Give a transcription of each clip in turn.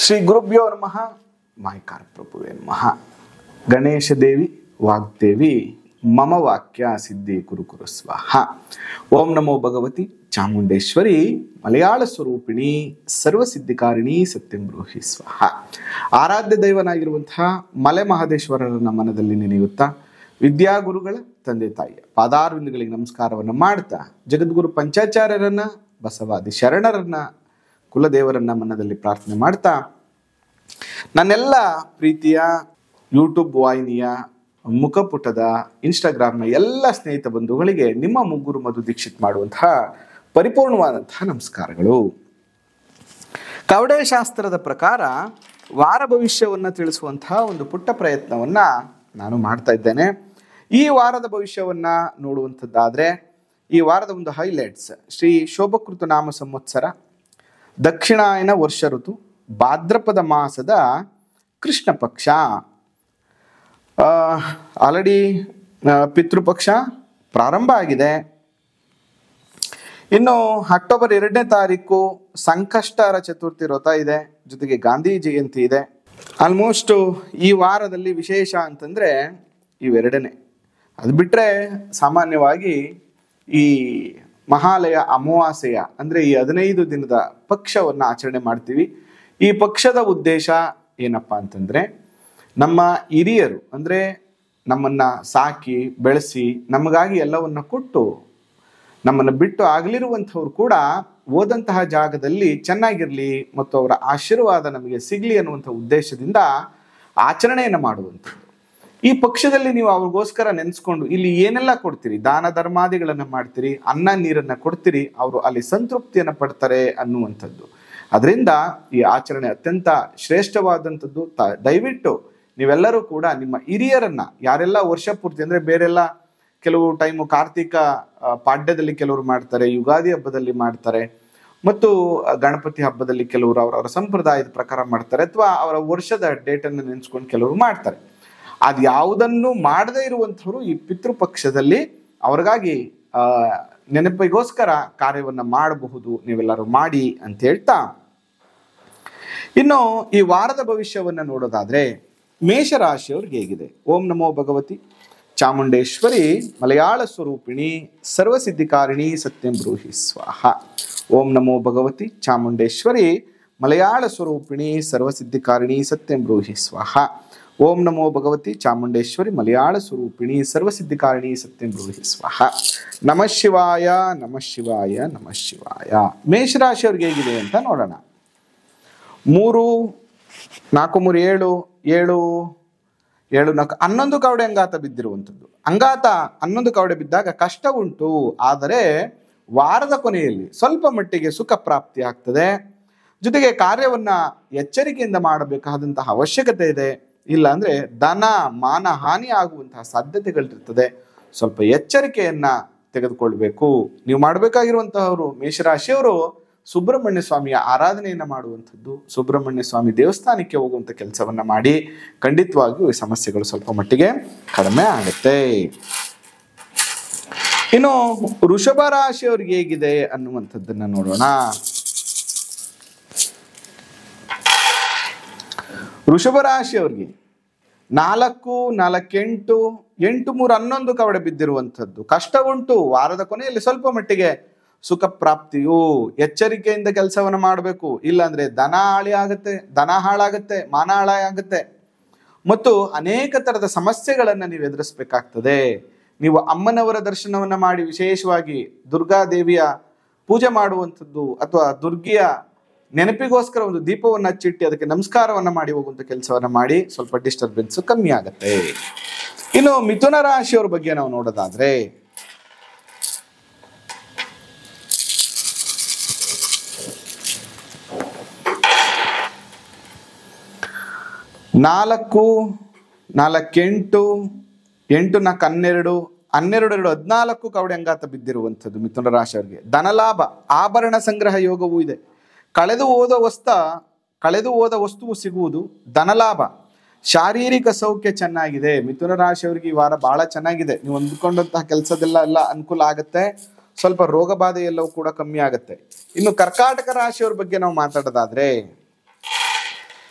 ಶ್ರೀ ಗುರುಭ್ಯೋ ನಮಃ ಮಾಯ್ಕಾರ ಪ್ರಭುವೇ ನಮಃ ಗಣೇಶ ದೇವಿ ವಾಗ್ದೇವಿ ಮಮ ವಾಕ್ಯ ಸಿದ್ಧಿ ಕುರು ಕುರು ಸ್ವಾಹ ಓಂ ನಮೋ ಭಗವತಿ ಚಾಮುಂಡೇಶ್ವರಿ ಮಲಯಾಳ ಸ್ವರೂಪಿಣಿ ಸರ್ವಸಿದ್ಧಿಕಾರಿಣಿ ಸತ್ಯಂ ಬ್ರೂಹಿ ಸ್ವಾಹ ಆರಾಧ್ಯ ದೈವನಾಗಿರುವಂತಹ ಮಲೆ ಮಹದೇಶ್ವರರನ್ನ ಮನದಲ್ಲಿ ನೆನೆಯುತ್ತಾ ವಿದ್ಯಾಗುರುಗಳ ತಂದೆ ತಾಯಿಯ ಪಾದಾರವಿಂದಗಳಿಗೆ ನಮಸ್ಕಾರವನ್ನು ಮಾಡ್ತಾ ಜಗದ್ಗುರು ಪಂಚಾಚಾರ್ಯರನ್ನ ಬಸವಾದಿ ಶರಣರನ್ನ ಕುಲದೇವರನ್ನ ಮನದಲ್ಲಿ ಪ್ರಾರ್ಥನೆ ಮಾಡ್ತಾ ನನ್ನೆಲ್ಲ ಪ್ರೀತಿಯ ಯೂಟ್ಯೂಬ್ ವಾಹಿನಿಯ ಮುಖಪುಟದ ಇನ್ಸ್ಟಾಗ್ರಾಮ್ನ ಎಲ್ಲ ಸ್ನೇಹಿತ ಬಂಧುಗಳಿಗೆ ನಿಮ್ಮ ಮುಗ್ಗುರು ಮಧು ದೀಕ್ಷಿತ್ ಮಾಡುವಂತಹ ಪರಿಪೂರ್ಣವಾದಂತಹ ನಮಸ್ಕಾರಗಳು ಕವಡೆ ಶಾಸ್ತ್ರದ ಪ್ರಕಾರ ವಾರ ಭವಿಷ್ಯವನ್ನು ತಿಳಿಸುವಂತಹ ಒಂದು ಪುಟ್ಟ ಪ್ರಯತ್ನವನ್ನ ನಾನು ಮಾಡ್ತಾ ಇದ್ದೇನೆ ಈ ವಾರದ ಭವಿಷ್ಯವನ್ನ ನೋಡುವಂಥದ್ದಾದ್ರೆ ಈ ವಾರದ ಒಂದು ಹೈಲೈಟ್ಸ್ ಶ್ರೀ ಶೋಭಕೃತ ನಾಮ ಸಂವತ್ಸರ ದಕ್ಷಿಣಾಯನ ವರ್ಷ ಋತು ಭಾದ್ರಪದ ಮಾಸದ ಕೃಷ್ಣ ಪಕ್ಷ ಆಲ್ರೆಡಿ ಪಿತೃಪಕ್ಷ ಪ್ರಾರಂಭ ಆಗಿದೆ ಇನ್ನು ಅಕ್ಟೋಬರ್ ಎರಡನೇ ತಾರೀಕು ಸಂಕಷ್ಟರ ಚತುರ್ಥಿ ವ್ರತ ಇದೆ ಜೊತೆಗೆ ಗಾಂಧಿ ಜಯಂತಿ ಇದೆ ಆಲ್ಮೋಸ್ಟ್ ಈ ವಾರದಲ್ಲಿ ವಿಶೇಷ ಅಂತಂದ್ರೆ ಇವೆರಡನೇ ಅದು ಬಿಟ್ರೆ ಸಾಮಾನ್ಯವಾಗಿ ಈ ಮಹಾಲಯ ಅಮಾವಾಸ್ಯೆಯ ಅಂದ್ರೆ ಈ ಹದಿನೈದು ದಿನದ ಪಕ್ಷವನ್ನು ಆಚರಣೆ ಮಾಡ್ತೀವಿ ಈ ಪಕ್ಷದ ಉದ್ದೇಶ ಏನಪ್ಪಾ ಅಂತಂದ್ರೆ ನಮ್ಮ ಹಿರಿಯರು ಅಂದ್ರೆ ನಮ್ಮನ್ನ ಸಾಕಿ ಬೆಳೆಸಿ ನಮಗಾಗಿ ಎಲ್ಲವನ್ನ ಕೊಟ್ಟು ನಮ್ಮನ್ನು ಬಿಟ್ಟು ಆಗಲಿರುವಂಥವ್ರು ಕೂಡ ಓದಂತಹ ಜಾಗದಲ್ಲಿ ಚೆನ್ನಾಗಿರ್ಲಿ ಮತ್ತು ಅವರ ಆಶೀರ್ವಾದ ನಮಗೆ ಸಿಗ್ಲಿ ಅನ್ನುವಂಥ ಉದ್ದೇಶದಿಂದ ಆಚರಣೆಯನ್ನು ಮಾಡುವಂಥದ್ದು ಈ ಪಕ್ಷದಲ್ಲಿ ನೀವು ಅವ್ರಿಗೋಸ್ಕರ ನೆನೆಸ್ಕೊಂಡು ಇಲ್ಲಿ ಏನೆಲ್ಲ ಕೊಡ್ತೀರಿ ದಾನ ಧರ್ಮಾದಿಗಳನ್ನ ಮಾಡ್ತೀರಿ ಅನ್ನ ನೀರನ್ನ ಕೊಡ್ತೀರಿ ಅವರು ಅಲ್ಲಿ ಸಂತೃಪ್ತಿಯನ್ನು ಪಡ್ತಾರೆ ಅನ್ನುವಂಥದ್ದು ಅದರಿಂದ ಈ ಆಚರಣೆ ಅತ್ಯಂತ ಶ್ರೇಷ್ಠವಾದಂಥದ್ದು ತ- ದಯವಿಟ್ಟು ನೀವೆಲ್ಲರೂ ಕೂಡ ನಿಮ್ಮ ಹಿರಿಯರನ್ನ ಯಾರೆಲ್ಲ ವರ್ಷ ಪೂರ್ತಿ ಅಂದ್ರೆ ಬೇರೆಲ್ಲ ಕೆಲವು ಟೈಮು ಕಾರ್ತಿಕ ಆ, ಪಾಡ್ಯದಲ್ಲಿ ಕೆಲವರು ಮಾಡ್ತಾರೆ ಯುಗಾದಿ ಹಬ್ಬದಲ್ಲಿ ಮಾಡ್ತಾರೆ ಮತ್ತು ಆ, ಗಣಪತಿ ಹಬ್ಬದಲ್ಲಿ ಕೆಲವರು ಅವರವರ ಸಂಪ್ರದಾಯದ ಪ್ರಕಾರ ಮಾಡ್ತಾರೆ ಅಥವಾ ಅವರ ವರ್ಷದ ಡೇಟನ್ನು ನೆನೆಸ್ಕೊಂಡು ಕೆಲವರು ಮಾಡ್ತಾರೆ ಅದು ಯಾವುದನ್ನು ಮಾಡದೇ ಇರುವಂಥವ್ರು ಈ ಪಿತೃಪಕ್ಷದಲ್ಲಿ ಅವ್ರಿಗಾಗಿ ಆ ನೆನಪಿಗೋಸ್ಕರ ಕಾರ್ಯವನ್ನ ಮಾಡಬಹುದು ನೀವೆಲ್ಲರೂ ಮಾಡಿ ಅಂತ ಹೇಳ್ತಾ ಇನ್ನು ಈ ವಾರದ ಭವಿಷ್ಯವನ್ನ ನೋಡೋದಾದ್ರೆ ಮೇಷರಾಶಿಯವ್ರಿಗೆ ಹೇಗಿದೆ ಓಂ ನಮೋ ಭಗವತಿ ಚಾಮುಂಡೇಶ್ವರಿ ಮಲಯಾಳ ಸ್ವರೂಪಿಣಿ ಸರ್ವಸಿದ್ಧಿಕಾರಿಣಿ ಸತ್ಯಂ ಬ್ರೂಹಿ ಸ್ವಾಹ ಓಂ ನಮೋ ಭಗವತಿ ಚಾಮುಂಡೇಶ್ವರಿ ಮಲಯಾಳ ಸ್ವರೂಪಿಣಿ ಸರ್ವಸಿದ್ಧಿಕಾರಿಣಿ ಸತ್ಯಂ ಬ್ರೂಹಿ ಸ್ವಾಹ ಓಂ ನಮೋ ಭಗವತಿ ಚಾಮುಂಡೇಶ್ವರಿ ಮಲಯಾಳ ಸ್ವರೂಪಿಣಿ ಸರ್ವಸಿದ್ಧಿಕಾರಿಣಿ ಸತ್ಯಂ ಬ್ರೂಹಿ ಸ್ವಾಹ ನಮಃ ಶಿವಾಯ ನಮಃ ಶಿವಾಯ ನಮಃ ಶಿವಾಯ ಮೇಷರಾಶಿಯವ್ರಿಗೆ ಹೇಗಿದೆ ಅಂತ ನೋಡೋಣ ಮೂರು ನಾಲ್ಕು ಮೂರು ಏಳು ಏಳು ಏಳು ನಾಲ್ಕು ಹನ್ನೊಂದು ಕವಡೆ ಅಂಗಾತ ಬಿದ್ದಿರುವಂಥದ್ದು ಅಂಗಾತ ಹನ್ನೊಂದು ಕವಡೆ ಬಿದ್ದಾಗ ಕಷ್ಟ ಉಂಟು ಆದರೆ ವಾರದ ಕೊನೆಯಲ್ಲಿ ಸ್ವಲ್ಪ ಮಟ್ಟಿಗೆ ಸುಖ ಪ್ರಾಪ್ತಿ ಆಗ್ತದೆ ಜೊತೆಗೆ ಕಾರ್ಯವನ್ನ ಎಚ್ಚರಿಕೆಯಿಂದ ಮಾಡಬೇಕಾದಂತಹ ಅವಶ್ಯಕತೆ ಇದೆ ಇಲ್ಲ ಅಂದ್ರೆ ಧನ ಮಾನ ಹಾನಿ ಆಗುವಂತಹ ಸಾಧ್ಯತೆಗಳಿರ್ತದೆ ಸ್ವಲ್ಪ ಎಚ್ಚರಿಕೆಯನ್ನ ತೆಗೆದುಕೊಳ್ಬೇಕು ನೀವು ಮಾಡಬೇಕಾಗಿರುವಂತಹವರು ಮೇಷರಾಶಿಯವರು ಸುಬ್ರಹ್ಮಣ್ಯ ಸ್ವಾಮಿಯ ಆರಾಧನೆಯನ್ನ ಮಾಡುವಂಥದ್ದು ಸುಬ್ರಹ್ಮಣ್ಯ ಸ್ವಾಮಿ ದೇವಸ್ಥಾನಕ್ಕೆ ಹೋಗುವಂಥ ಕೆಲಸವನ್ನ ಮಾಡಿ ಖಂಡಿತವಾಗಿಯೂ ಈ ಸಮಸ್ಯೆಗಳು ಸ್ವಲ್ಪ ಮಟ್ಟಿಗೆ ಕಡಿಮೆ ಆಗುತ್ತೆ ಇನ್ನು ವೃಷಭ ರಾಶಿಯವ್ರಿಗೆ ಹೇಗಿದೆ ಅನ್ನುವಂಥದ್ದನ್ನ ನೋಡೋಣ ವೃಷಭ ರಾಶಿಯವ್ರಿಗೆ ನಾಲ್ಕು ನಾಲ್ಕೆಂಟು ಎಂಟು ಮೂರು ಹನ್ನೊಂದು ಕವಡೆ ಬಿದ್ದಿರುವಂಥದ್ದು ಕಷ್ಟ ಉಂಟು ವಾರದ ಕೊನೆಯಲ್ಲಿ ಸ್ವಲ್ಪ ಮಟ್ಟಿಗೆ ಸುಖ ಪ್ರಾಪ್ತಿಯು ಎಚ್ಚರಿಕೆಯಿಂದ ಕೆಲಸವನ್ನು ಮಾಡಬೇಕು ಇಲ್ಲಾಂದ್ರೆ ದನ ಹಾಳಿ ಆಗುತ್ತೆ ದನ ಹಾಳಾಗುತ್ತೆ ಮಾನ ಹಾಳಾಗುತ್ತೆ ಮತ್ತು ಅನೇಕ ತರದ ಸಮಸ್ಯೆಗಳನ್ನು ನೀವು ಎದುರಿಸಬೇಕಾಗ್ತದೆ ನೀವು ಅಮ್ಮನವರ ದರ್ಶನವನ್ನ ಮಾಡಿ ವಿಶೇಷವಾಗಿ ದುರ್ಗಾದೇವಿಯ ಪೂಜೆ ಮಾಡುವಂಥದ್ದು ಅಥವಾ ದುರ್ಗಿಯ ನೆನಪಿಗೋಸ್ಕರ ಒಂದು ದೀಪವನ್ನು ಹಚ್ಚಿಟ್ಟು ಅದಕ್ಕೆ ನಮಸ್ಕಾರವನ್ನ ಮಾಡಿ ಹೋಗುವಂಥ ಕೆಲಸವನ್ನ ಮಾಡಿ ಸ್ವಲ್ಪ ಡಿಸ್ಟರ್ಬೆನ್ಸ್ ಕಮ್ಮಿ ಆಗುತ್ತೆ ಇನ್ನು ಮಿಥುನ ರಾಶಿಯವ್ರ ಬಗ್ಗೆ ನಾವು ನೋಡೋದಾದ್ರೆ ನಾಲ್ಕು ನಾಲ್ಕೆಂಟು ಎಂಟು ನಾಲ್ಕು ಹನ್ನೆರಡು ಹನ್ನೆರಡು ಎರಡು ಹದಿನಾಲ್ಕು ಕವಡೆ ಅಂಗಾತ ಬಿದ್ದಿರುವಂಥದ್ದು ಮಿಥುನ ರಾಶಿಯವರಿಗೆ ಧನಲಾಭ ಆಭರಣ ಸಂಗ್ರಹ ಯೋಗವೂ ಇದೆ ಕಳೆದು ಹೋದ ವಸ್ತ ಕಳೆದು ಹೋದ ವಸ್ತುವು ಸಿಗುವುದು ಧನಲಾಭ ಶಾರೀರಿಕ ಸೌಖ್ಯ ಚೆನ್ನಾಗಿದೆ ಮಿಥುನ ರಾಶಿಯವರಿಗೆ ಈ ವಾರ ಬಹಳ ಚೆನ್ನಾಗಿದೆ ನೀವು ಅಂದ್ಕೊಂಡಂತಹ ಕೆಲಸದೆಲ್ಲ ಎಲ್ಲ ಅನುಕೂಲ ಆಗುತ್ತೆ ಸ್ವಲ್ಪ ರೋಗ ಬಾಧೆ ಎಲ್ಲವೂ ಕೂಡ ಕಮ್ಮಿ ಆಗುತ್ತೆ ಇನ್ನು ಕರ್ಕಾಟಕ ರಾಶಿಯವ್ರ ಬಗ್ಗೆ ನಾವು ಮಾತಾಡೋದಾದ್ರೆ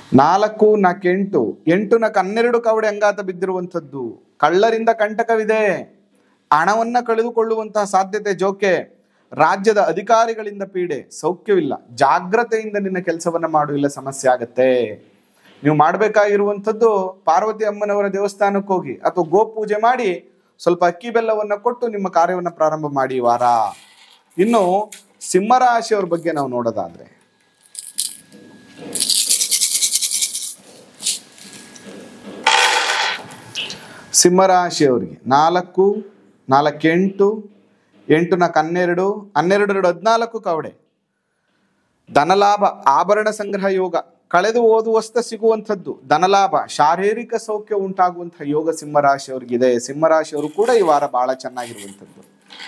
ನಾಲ್ಕು ನಾಲ್ಕು ಎಂಟು ಎಂಟು ನಾಲ್ಕು ಹನ್ನೆರಡು ಕವಡೆ ಅಂಗಾತ ಬಿದ್ದಿರುವಂಥದ್ದು ಕಳ್ಳರಿಂದ ಕಂಟಕವಿದೆ ಹಣವನ್ನ ಕಳೆದುಕೊಳ್ಳುವಂತಹ ಸಾಧ್ಯತೆ ಜೋಕೆ ರಾಜ್ಯದ ಅಧಿಕಾರಿಗಳಿಂದ ಪೀಡೆ ಸೌಖ್ಯವಿಲ್ಲ ಜಾಗ್ರತೆಯಿಂದ ನಿನ್ನ ಕೆಲಸವನ್ನ ಮಾಡು ಇಲ್ಲ ಸಮಸ್ಯೆ ಆಗತ್ತೆ ನೀವು ಮಾಡಬೇಕಾಗಿರುವಂಥದ್ದು ಪಾರ್ವತಿ ಅಮ್ಮನವರ ದೇವಸ್ಥಾನಕ್ಕೆ ಹೋಗಿ ಅಥವಾ ಗೋ ಪೂಜೆ ಮಾಡಿ ಸ್ವಲ್ಪ ಅಕ್ಕಿ ಬೆಲ್ಲವನ್ನ ಕೊಟ್ಟು ನಿಮ್ಮ ಕಾರ್ಯವನ್ನ ಪ್ರಾರಂಭ ಮಾಡಿ ಈ ವಾರ ಇನ್ನು ಸಿಂಹರಾಶಿಯವ್ರ ಬಗ್ಗೆ ನಾವು ನೋಡೋದಾದ್ರೆ ಸಿಂಹರಾಶಿಯವರಿಗೆ ನಾಲ್ಕು ನಾಲ್ಕು ಎಂಟು ಎಂಟು ನಾಲ್ಕು ಹನ್ನೆರಡು ಹನ್ನೆರಡು ಎರಡು ಹದಿನಾಲ್ಕು ಕವಡೆ ಧನಲಾಭ ಆಭರಣ ಸಂಗ್ರಹ ಯೋಗ ಕಳೆದು ಓದುವಸ್ತ ಸಿಗುವಂಥದ್ದು ಧನಲಾಭ ಶಾರೀರಿಕ ಸೌಖ್ಯ ಉಂಟಾಗುವಂತಹ ಯೋಗ ಸಿಂಹರಾಶಿಯವ್ರಿಗಿದೆ ಸಿಂಹರಾಶಿಯವರು ಕೂಡ ಈ ವಾರ ಬಹಳ ಚೆನ್ನಾಗಿರುವಂಥದ್ದು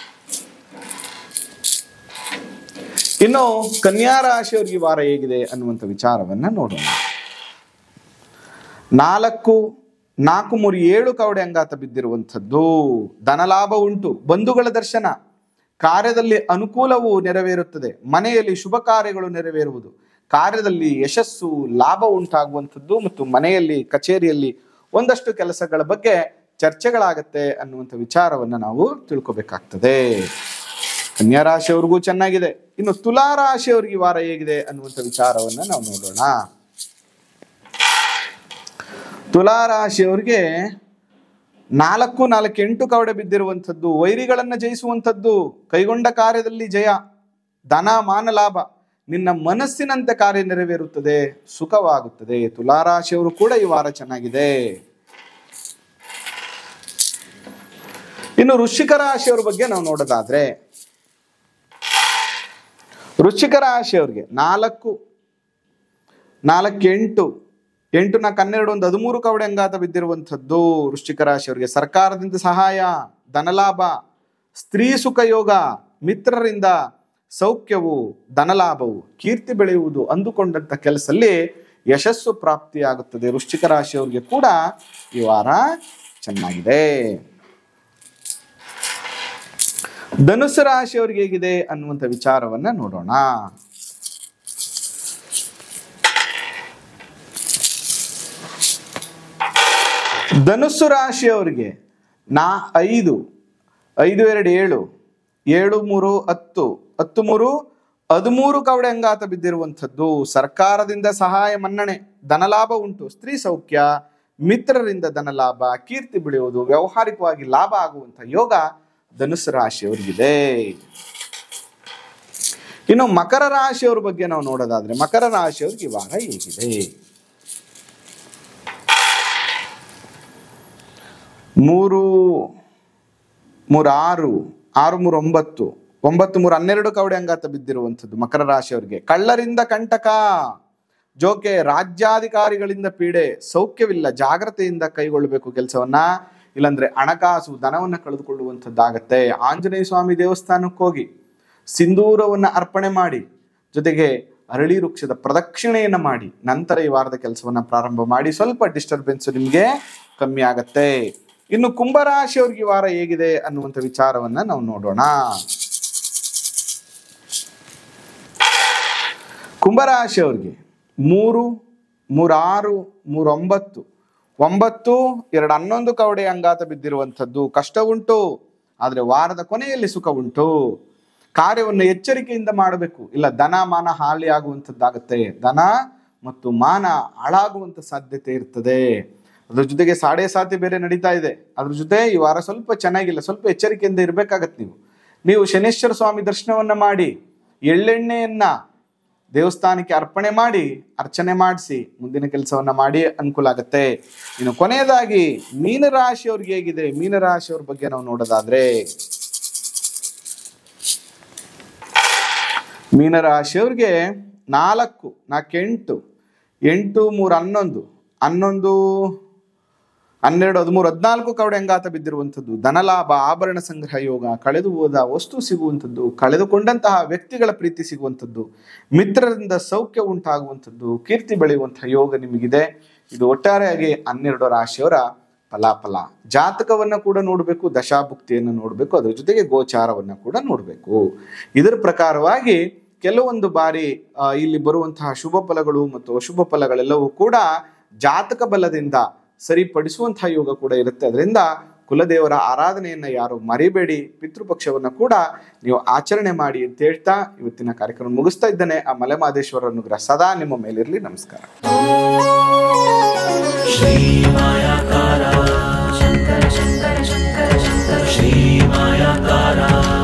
ಇನ್ನು ಕನ್ಯಾ ರಾಶಿಯವ್ರಿಗೆ ಈ ವಾರ ಹೇಗಿದೆ ಅನ್ನುವಂಥ ವಿಚಾರವನ್ನ ನೋಡೋಣ ನಾಲ್ಕು ನಾಲ್ಕು ಮೂರು ಏಳು ಕವಡೆ ಅಂಗಾತ ಬಿದ್ದಿರುವಂಥದ್ದು ಧನಲಾಭ ಉಂಟು ಬಂಧುಗಳ ದರ್ಶನ ಕಾರ್ಯದಲ್ಲಿ ಅನುಕೂಲವು ನೆರವೇರುತ್ತದೆ ಮನೆಯಲ್ಲಿ ಶುಭ ಕಾರ್ಯಗಳು ನೆರವೇರುವುದು ಕಾರ್ಯದಲ್ಲಿ ಯಶಸ್ಸು ಲಾಭ ಉಂಟಾಗುವಂಥದ್ದು ಮತ್ತು ಮನೆಯಲ್ಲಿ ಕಚೇರಿಯಲ್ಲಿ ಒಂದಷ್ಟು ಕೆಲಸಗಳ ಬಗ್ಗೆ ಚರ್ಚೆಗಳಾಗತ್ತೆ ಅನ್ನುವಂಥ ವಿಚಾರವನ್ನ ನಾವು ತಿಳ್ಕೊಬೇಕಾಗ್ತದೆ ಕನ್ಯಾ ರಾಶಿಯವ್ರಿಗೂ ಚೆನ್ನಾಗಿದೆ ಇನ್ನು ತುಲಾ ರಾಶಿಯವ್ರಿಗೆ ಈ ವಾರ ಹೇಗಿದೆ ಅನ್ನುವಂಥ ವಿಚಾರವನ್ನ ನಾವು ನೋಡೋಣ ತುಲಾ ರಾಶಿಯವ್ರಿಗೆ ನಾಲ್ಕು ನಾಲ್ಕು ಎಂಟು ಕವಡೆ ಬಿದ್ದಿರುವಂಥದ್ದು ವೈರಿಗಳನ್ನ ಜಯಿಸುವಂಥದ್ದು ಕೈಗೊಂಡ ಕಾರ್ಯದಲ್ಲಿ ಜಯ ಧನ ಮಾನ ಲಾಭ ನಿನ್ನ ಮನಸ್ಸಿನಂತೆ ಕಾರ್ಯ ನೆರವೇರುತ್ತದೆ ಸುಖವಾಗುತ್ತದೆ ತುಲಾ ರಾಶಿಯವರು ಕೂಡ ಈ ವಾರ ಚೆನ್ನಾಗಿದೆ ಇನ್ನು ವೃಶ್ಚಿಕ ರಾಶಿಯವ್ರ ಬಗ್ಗೆ ನಾವು ನೋಡೋದಾದ್ರೆ ವೃಶ್ಚಿಕ ರಾಶಿಯವ್ರಿಗೆ ನಾಲ್ಕು ನಾಲ್ಕು ಎಂಟು ಎಂಟು ನಾಲ್ಕು ಹನ್ನೆರಡು ಒಂದು ಹದಿಮೂರು ಕವಡೆ ಅಂಗಾತ ಬಿದ್ದಿರುವಂಥದ್ದು ವೃಶ್ಚಿಕ ರಾಶಿಯವರಿಗೆ ಸರ್ಕಾರದಿಂದ ಸಹಾಯ ಧನಲಾಭ ಸ್ತ್ರೀ ಸುಖ ಯೋಗ ಮಿತ್ರರಿಂದ ಸೌಖ್ಯವು ಧನಲಾಭವು ಕೀರ್ತಿ ಬೆಳೆಯುವುದು ಅಂದುಕೊಂಡಂತ ಕೆಲಸದಲ್ಲಿ ಯಶಸ್ಸು ಪ್ರಾಪ್ತಿಯಾಗುತ್ತದೆ ವೃಶ್ಚಿಕ ರಾಶಿಯವರಿಗೆ ಕೂಡ ಈ ವಾರ ಚೆನ್ನಾಗಿದೆ ಧನುಸು ರಾಶಿಯವರಿಗೆ ಹೇಗಿದೆ ಅನ್ನುವಂಥ ವಿಚಾರವನ್ನ ನೋಡೋಣ ಧನುಸ್ಸು ರಾಶಿಯವರಿಗೆ ನಾ ಐದು ಐದು ಎರಡು ಏಳು ಏಳು ಮೂರು ಹತ್ತು ಹತ್ತು ಮೂರು ಹದಿಮೂರು ಕವಡೆ ಅಂಗಾತ ಬಿದ್ದಿರುವಂಥದ್ದು ಸರ್ಕಾರದಿಂದ ಸಹಾಯ ಮನ್ನಣೆ ಧನಲಾಭ ಉಂಟು ಸ್ತ್ರೀ ಸೌಖ್ಯ ಮಿತ್ರರಿಂದ ಧನಲಾಭ ಕೀರ್ತಿ ಬೆಳೆಯುವುದು ವ್ಯಾವಹಾರಿಕವಾಗಿ ಲಾಭ ಆಗುವಂಥ ಯೋಗ ಧನುಸ್ಸು ರಾಶಿಯವರಿಗಿದೆ ಇನ್ನು ಮಕರ ರಾಶಿಯವ್ರ ಬಗ್ಗೆ ನಾವು ನೋಡೋದಾದ್ರೆ ಮಕರ ರಾಶಿಯವ್ರಿಗೆ ಈ ವಾರ ಹೇಗಿದೆ ಮೂರು ಮೂರು ಆರು ಆರು ಮೂರು ಒಂಬತ್ತು ಒಂಬತ್ತು ಮೂರು ಹನ್ನೆರಡು ಕವಡೆ ಅಂಗಾತ ಬಿದ್ದಿರುವಂಥದ್ದು ಮಕರ ರಾಶಿಯವರಿಗೆ ಕಳ್ಳರಿಂದ ಕಂಟಕ ಜೋಕೆ ರಾಜ್ಯಾಧಿಕಾರಿಗಳಿಂದ ಪೀಡೆ ಸೌಖ್ಯವಿಲ್ಲ ಜಾಗ್ರತೆಯಿಂದ ಕೈಗೊಳ್ಳಬೇಕು ಕೆಲಸವನ್ನ ಇಲ್ಲಾಂದ್ರೆ ಹಣಕಾಸು ಧನವನ್ನ ಕಳೆದುಕೊಳ್ಳುವಂಥದ್ದಾಗತ್ತೆ ಆಂಜನೇಯ ಸ್ವಾಮಿ ದೇವಸ್ಥಾನಕ್ಕೆ ಹೋಗಿ ಸಿಂಧೂರವನ್ನ ಅರ್ಪಣೆ ಮಾಡಿ ಜೊತೆಗೆ ಅರಳಿ ವೃಕ್ಷದ ಪ್ರದಕ್ಷಿಣೆಯನ್ನ ಮಾಡಿ ನಂತರ ಈ ವಾರದ ಕೆಲಸವನ್ನ ಪ್ರಾರಂಭ ಮಾಡಿ ಸ್ವಲ್ಪ ಡಿಸ್ಟರ್ಬೆನ್ಸ್ ನಿಮಗೆ ಕಮ್ಮಿ ಆಗತ್ತೆ ಇನ್ನು ಕುಂಭರಾಶಿಯವ್ರಿಗೆ ಈ ವಾರ ಹೇಗಿದೆ ಅನ್ನುವಂಥ ವಿಚಾರವನ್ನ ನಾವು ನೋಡೋಣ ಕುಂಭರಾಶಿಯವ್ರಿಗೆ ಮೂರು ಮೂರು ಆರು ಮೂರು ಒಂಬತ್ತು ಒಂಬತ್ತು ಎರಡು ಹನ್ನೊಂದು ಕವಡೆ ಅಂಗಾತ ಬಿದ್ದಿರುವಂಥದ್ದು ಕಷ್ಟ ಉಂಟು ಆದರೆ ವಾರದ ಕೊನೆಯಲ್ಲಿ ಸುಖ ಉಂಟು ಕಾರ್ಯವನ್ನು ಎಚ್ಚರಿಕೆಯಿಂದ ಮಾಡಬೇಕು ಇಲ್ಲ ಧನ ಮಾನ ಹಾಳಿ ಆಗುವಂಥದ್ದಾಗತ್ತೆ ಧನ ಮತ್ತು ಮಾನ ಹಾಳಾಗುವಂಥ ಸಾಧ್ಯತೆ ಇರ್ತದೆ ಅದ್ರ ಜೊತೆಗೆ ಸಾಡೆ ಸಾತಿ ಬೇರೆ ನಡೀತಾ ಇದೆ ಅದ್ರ ಜೊತೆ ಈ ವಾರ ಸ್ವಲ್ಪ ಚೆನ್ನಾಗಿಲ್ಲ ಸ್ವಲ್ಪ ಎಚ್ಚರಿಕೆಯಿಂದ ಇರಬೇಕಾಗತ್ತೆ ನೀವು ನೀವು ಶನೇಶ್ವರ ಸ್ವಾಮಿ ದರ್ಶನವನ್ನ ಮಾಡಿ ಎಳ್ಳೆಣ್ಣೆಯನ್ನ ದೇವಸ್ಥಾನಕ್ಕೆ ಅರ್ಪಣೆ ಮಾಡಿ ಅರ್ಚನೆ ಮಾಡಿಸಿ ಮುಂದಿನ ಕೆಲಸವನ್ನ ಮಾಡಿ ಅನುಕೂಲ ಆಗತ್ತೆ ಇನ್ನು ಕೊನೆಯದಾಗಿ ಮೀನರಾಶಿಯವ್ರಿಗೆ ಹೇಗಿದೆ ಮೀನರಾಶಿಯವ್ರ ಬಗ್ಗೆ ನಾವು ನೋಡೋದಾದ್ರೆ ಮೀನರಾಶಿಯವ್ರಿಗೆ ನಾಲ್ಕು ನಾಲ್ಕು ಎಂಟು ಎಂಟು ಮೂರು ಹನ್ನೊಂದು ಹನ್ನೊಂದು ಹನ್ನೆರಡು ಹದಿಮೂರು ಹದಿನಾಲ್ಕು ಕವಡೆ ಅಂಗಾತ ಬಿದ್ದಿರುವಂಥದ್ದು ಧನಲಾಭ ಆಭರಣ ಸಂಗ್ರಹ ಯೋಗ ಕಳೆದು ಹೋದ ವಸ್ತು ಸಿಗುವಂಥದ್ದು ಕಳೆದುಕೊಂಡಂತಹ ವ್ಯಕ್ತಿಗಳ ಪ್ರೀತಿ ಸಿಗುವಂಥದ್ದು ಮಿತ್ರರಿಂದ ಸೌಖ್ಯ ಉಂಟಾಗುವಂಥದ್ದು ಕೀರ್ತಿ ಬೆಳೆಯುವಂತಹ ಯೋಗ ನಿಮಗಿದೆ ಇದು ಒಟ್ಟಾರೆಯಾಗಿ ಹನ್ನೆರಡು ರಾಶಿಯವರ ಫಲಾಫಲ ಜಾತಕವನ್ನ ಕೂಡ ನೋಡಬೇಕು ದಶಾಭುಕ್ತಿಯನ್ನು ನೋಡಬೇಕು ಅದ್ರ ಜೊತೆಗೆ ಗೋಚಾರವನ್ನ ಕೂಡ ನೋಡಬೇಕು ಇದರ ಪ್ರಕಾರವಾಗಿ ಕೆಲವೊಂದು ಬಾರಿ ಆ, ಇಲ್ಲಿ ಬರುವಂತಹ ಶುಭ ಫಲಗಳು ಮತ್ತು ಅಶುಭ ಫಲಗಳೆಲ್ಲವೂ ಕೂಡ ಜಾತಕ ಬಲದಿಂದ ಸರಿಪಡಿಸುವಂತಹ ಯೋಗ ಕೂಡ ಇರುತ್ತೆ ಅದರಿಂದ ಕುಲದೇವರ ಆರಾಧನೆಯನ್ನ ಯಾರು ಮರಿಬೇಡಿ ಪಿತೃಪಕ್ಷವನ್ನ ಕೂಡ ನೀವು ಆಚರಣೆ ಮಾಡಿ ಅಂತ ಹೇಳ್ತಾ ಇವತ್ತಿನ ಕಾರ್ಯಕ್ರಮ ಮುಗಿಸ್ತಾ ಇದ್ದೇನೆ ಆ ಮಲೆಮಾದೇಶ್ವರ ಅನುಗ್ರಹ ಸದಾ ನಿಮ್ಮ ಮೇಲಿರಲಿ ನಮಸ್ಕಾರ श्रीमायाकारा शङ्कर शङ्कर शङ्कर शङ्कर श्रीमायाकारा